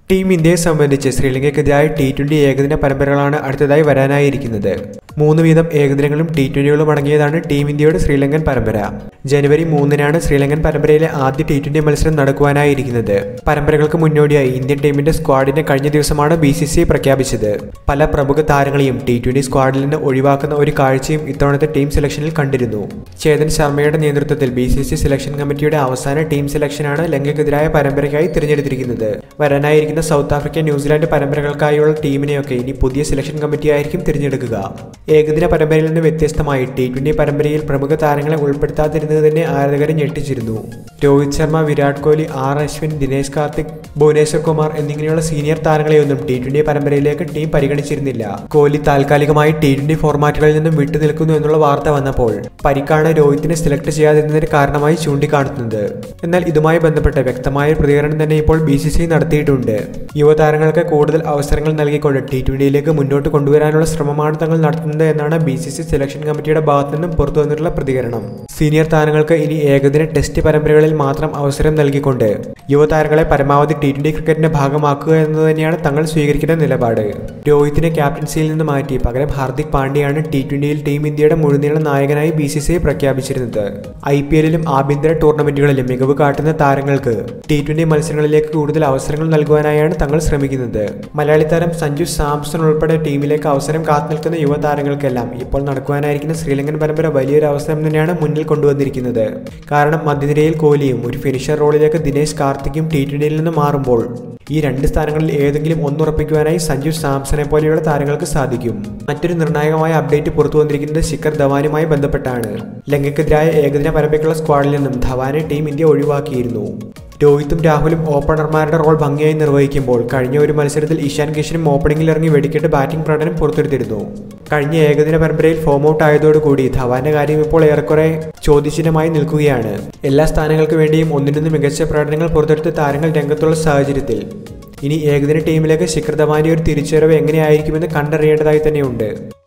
team ഇന്ത്യയെ സംബന്ധിച്ച് ശ്രീലങ്കയ്ക്കെതിരായ T twenty ഏകദിന പരമ്പരകളാണ് അടുത്തതായി വരാനായിരിക്കുന്നത് മൂന്ന് വീതം ഏകദിനങ്ങളും ടി ട്വന്റികളും അടങ്ങിയതാണ് ടീം ഇന്ത്യയുടെ ശ്രീലങ്കൻ പരമ്പര ജനുവരി മൂന്നിനാണ് ശ്രീലങ്കൻ പരമ്പരയിലെ ആദ്യ ടി ട്വന്റി മത്സരം നടക്കുവാനായിരിക്കുന്നത് പരമ്പരകൾക്ക് മുന്നോടിയായി ഇന്ത്യൻ ടീമിന്റെ സ്ക്വാഡിനെ കഴിഞ്ഞ ദിവസമാണ് ബി സി സി പ്രഖ്യാപിച്ചത് പല പ്രമുഖ താരങ്ങളെയും ടി ട്വന്റി സ്ക്വാഡിൽ നിന്ന് ഒഴിവാക്കുന്ന ഒരു കാഴ്ചയും ഇത്തവണത്തെ ടീം സെലക്ഷനിൽ കണ്ടിരുന്നു ചേതൻ ശർമ്മയുടെ നേതൃത്വത്തിൽ ബി സി സി സെലക്ഷൻ കമ്മിറ്റിയുടെ അവസാന ടീം സെലക്ഷനാണ് ലങ്കയ്ക്കെതിരായ പരമ്പരയ്ക്കായി തിരഞ്ഞെടുത്തിരിക്കുന്നത് വരാനായിരിക്കുന്ന സൗത്ത് ആഫ്രിക്ക ന്യൂസിലാൻഡ് പരമ്പരകൾക്കായുള്ള ടീമിനെയൊക്കെ ഇനി പുതിയ സെലക്ഷൻ കമ്മിറ്റിയായിരിക്കും തിരഞ്ഞെടുക്കുക ഏകദിന പരമ്പരയിൽ നിന്ന് വ്യത്യസ്തമായി ടി ട്വന്റി പരമ്പരയിൽ പ്രമുഖ താരങ്ങളെ ഉൾപ്പെടുത്താതിരുന്നത് തന്നെ ആരാധകരെ ഞെട്ടിച്ചിരുന്നു രോഹിത് ശർമ്മ വിരാട് കോഹ്ലി ആർ അശ്വിൻ ദിനേശ് കാർത്തിക് ഭുവനേശ്വർ കുമാർ എന്നിങ്ങനെയുള്ള സീനിയർ താരങ്ങളെയൊന്നും ടി ട്വന്റി പരമ്പരയിലേക്ക് ടീം പരിഗണിച്ചിരുന്നില്ല കോഹ്ലി താൽക്കാലികമായി ടി ട്വന്റി ഫോർമാറ്റുകളിൽ നിന്നും വിട്ടുനിൽക്കുന്നു എന്നുള്ള വാർത്ത വന്നപ്പോൾ പരിക്കാണ് രോഹിത്തിനെ സെലക്ട് ചെയ്യാതിരുന്നതിന് കാരണമായി ചൂണ്ടിക്കാണിക്കുന്നത് എന്നാൽ ഇതുമായി ബന്ധപ്പെട്ട് വ്യക്തമായ ഒരു പ്രതികരണം തന്നെ ഇപ്പോൾ ബി സി സി നടത്തിയിട്ടുണ്ട് യുവതാരങ്ങൾക്ക് കൂടുതൽ അവസരങ്ങൾ നൽകിക്കൊണ്ട് ടി ട്വന്റിയിലേക്ക് മുന്നോട്ട് കൊണ്ടുവരാനുള്ള ശ്രമമാണ് തങ്ങൾ നടത്തുന്നത് എന്നാണ് ബി സി സി സെലക്ഷൻ കമ്മിറ്റിയുടെ ഭാഗത്തു നിന്നും പുറത്തു വന്നിട്ടുള്ള പ്രതികരണം സീനിയർ താരങ്ങൾക്ക് ഇനി ഏകദിന ടെസ്റ്റ് പരമ്പരകളിൽ മാത്രം അവസരം നൽകിക്കൊണ്ട് യുവതാരങ്ങളെ പരമാവധി ടി ട്വന്റി ക്രിക്കറ്റിന്റെ ഭാഗമാക്കുക എന്നത് തന്നെയാണ് തങ്ങൾ സ്വീകരിക്കുന്ന നിലപാട് രോഹിത്തിനെ ക്യാപ്റ്റൻസിയിൽ നിന്ന് മാറ്റി പകരം ഹാർദിക് പാണ്ഡ്യയാണ് ടി ട്വന്റിയിൽ ടീം ഇന്ത്യയുടെ മുഴുനീള നായകനായി ബി സി സി പ്രഖ്യാപിച്ചിരുന്നത് ഐ പി എല്ലിലും ആഭ്യന്തര ടൂർണമെന്റുകളിലും മികവ് കാട്ടുന്ന താരങ്ങൾക്ക് ടി ട്വന്റി മത്സരങ്ങളിലേക്ക് കൂടുതൽ അവസരങ്ങൾ നൽകുവാനായാണ് തങ്ങൾ ശ്രമിക്കുന്നത് മലയാളി താരം സഞ്ജു സാംസൺ ഉൾപ്പെടെ ടീമിലേക്ക് അവസരം കാത്തുനിൽക്കുന്ന യുവതാരങ്ങൾക്കെല്ലാം ഇപ്പോൾ നടക്കുവാനായിരിക്കുന്ന ശ്രീലങ്കൻ പരമ്പര വലിയൊരു അവസരം തന്നെയാണ് മുന്നിൽ കൊണ്ടുവന്നിരിക്കുന്നത് കാരണം മധ്യനിരയിൽ കോഹ്ലിയും ഒരു ഫിനിഷർ റോളിലേക്ക് ദിനേശ് കാർത്തിക്കും ടി ട്വന്റിയിൽ നിന്ന് മാറുമ്പോൾ ഈ രണ്ട് സ്ഥാനങ്ങളിൽ ഏതെങ്കിലും ഒന്നുറപ്പിക്കുവാനായി സഞ്ജു സാംസണെ പോലെയുള്ള താരങ്ങൾക്ക് സാധിക്കും മറ്റൊരു നിർണായകമായ അപ്ഡേറ്റ് പുറത്തു വന്നിരിക്കുന്നത് ശിഖർ ധവാനുമായി ബന്ധപ്പെട്ടാണ് ലങ്കയ്ക്കെതിരായ ഏകദിന പരമ്പരയ്ക്കുള്ള സ്ക്വാഡിൽ നിന്നും ധവാനെ ടീം ഇന്ത്യ ഒഴിവാക്കിയിരുന്നു രോഹിത്തും രാഹുലും ഓപ്പണർമാരുടെ റോൾ ഭംഗിയായി നിർവഹിക്കുമ്പോൾ കഴിഞ്ഞ ഒരു മത്സരത്തിൽ ഇഷാൻ കിഷനും ഓപ്പണിംഗിൽ ഇറങ്ങി വെടിക്കെട്ട് ബാറ്റിംഗ് പ്രകടനം പുറത്തെടുത്തിരുന്നു കഴിഞ്ഞ ഏകദിന പരമ്പരയിൽ ഫോം ഔട്ട് ആയതോടുകൂടി ധവാന്റെ കാര്യം ഇപ്പോൾ ഏറെക്കുറെ ചോദ്യചിഹ്നമായി നിൽക്കുകയാണ് എല്ലാ സ്ഥാനങ്ങൾക്ക് വേണ്ടിയും ഒന്നിനൊന്ന് മികച്ച പ്രകടനങ്ങൾ പുറത്തെടുത്ത താരങ്ങൾ രംഗത്തുള്ള സാഹചര്യത്തിൽ ഇനി ഏകദിന ടീമിലേക്ക് ശിഖർ ധവാന്റെ ഒരു തിരിച്ചുവരവ് എങ്ങനെയായിരിക്കുമെന്ന് കണ്ടറിയേണ്ടതായി തന്നെയുണ്ട്